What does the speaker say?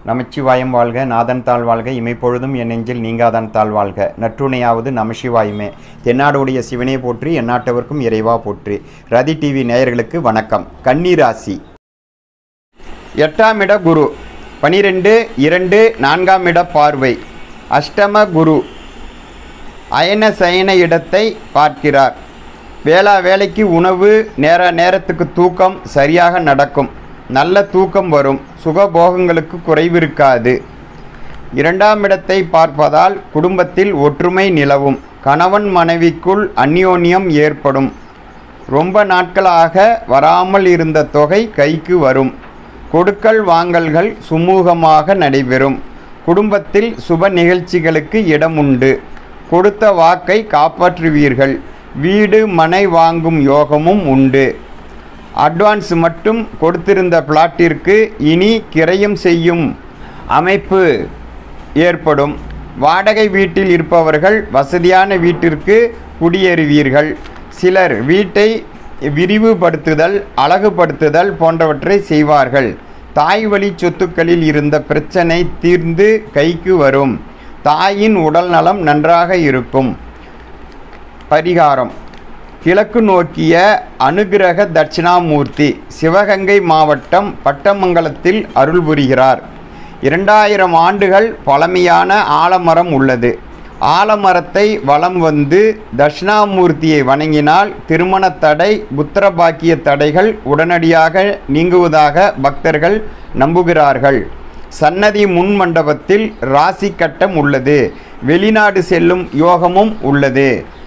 நமச்சிவாயம் வாழ்க நாதன் தாழ் வாழ்க இமைப்பொழுதும் என் நெஞ்சில் நீங்காதான் தாழ் வாழ்க நற்றுணையாவது நமசிவாயுமே தென்னாடுடைய சிவனே போற்றி எந்நாட்டவர்க்கும் இறைவா போற்றி ரதி டிவி நேயர்களுக்கு வணக்கம் கன்னிராசி எட்டாம் இட குரு பனிரெண்டு இரண்டு நான்காம் இட பார்வை அஷ்டம குரு அயன சயன இடத்தை பார்க்கிறார் வேளா வேலைக்கு உணவு நேர நேரத்துக்கு தூக்கம் சரியாக நடக்கும் நல்ல தூக்கம் வரும் சுகபோகங்களுக்கு குறைவிருக்காது இரண்டாம் இடத்தை பார்ப்பதால் குடும்பத்தில் ஒற்றுமை நிலவும் கணவன் மனைவிக்குள் அந்யோன்யம் ஏற்படும் ரொம்ப நாட்களாக வராமல் இருந்த தொகை கைக்கு வரும் கொடுக்கல் வாங்கல்கள் சுமூகமாக நடைபெறும் குடும்பத்தில் சுப நிகழ்ச்சிகளுக்கு இடம் உண்டு கொடுத்த வாக்கை காப்பாற்றுவீர்கள் வீடு மனை வாங்கும் யோகமும் உண்டு அட்வான்ஸ் மட்டும் கொடுத்திருந்த பிளாட்டிற்கு இனி கிரயம் செய்யும் அமைப்பு ஏற்படும் வாடகை வீட்டில் இருப்பவர்கள் வசதியான வீட்டிற்கு குடியேறுவீர்கள் சிலர் வீட்டை விரிவுபடுத்துதல் அழகுபடுத்துதல் போன்றவற்றை செய்வார்கள் தாய் வழி சொத்துக்களில் இருந்த பிரச்சனை தீர்ந்து கைக்கு வரும் தாயின் உடல் நலம் நன்றாக இருக்கும் பரிகாரம் கிழக்கு நோக்கிய அனுகிரக தட்சிணாமூர்த்தி சிவகங்கை மாவட்டம் பட்டமங்கலத்தில் அருள் புரிகிறார் இரண்டாயிரம் ஆண்டுகள் பழமையான ஆலமரம் உள்ளது ஆலமரத்தை வலம் வந்து தட்சிணாமூர்த்தியை வணங்கினால் திருமண தடை புத்திரபாக்கிய தடைகள் உடனடியாக நீங்குவதாக பக்தர்கள் நம்புகிறார்கள் சன்னதி முன் மண்டபத்தில் ராசி கட்டம் உள்ளது வெளிநாடு செல்லும் யோகமும் உள்ளது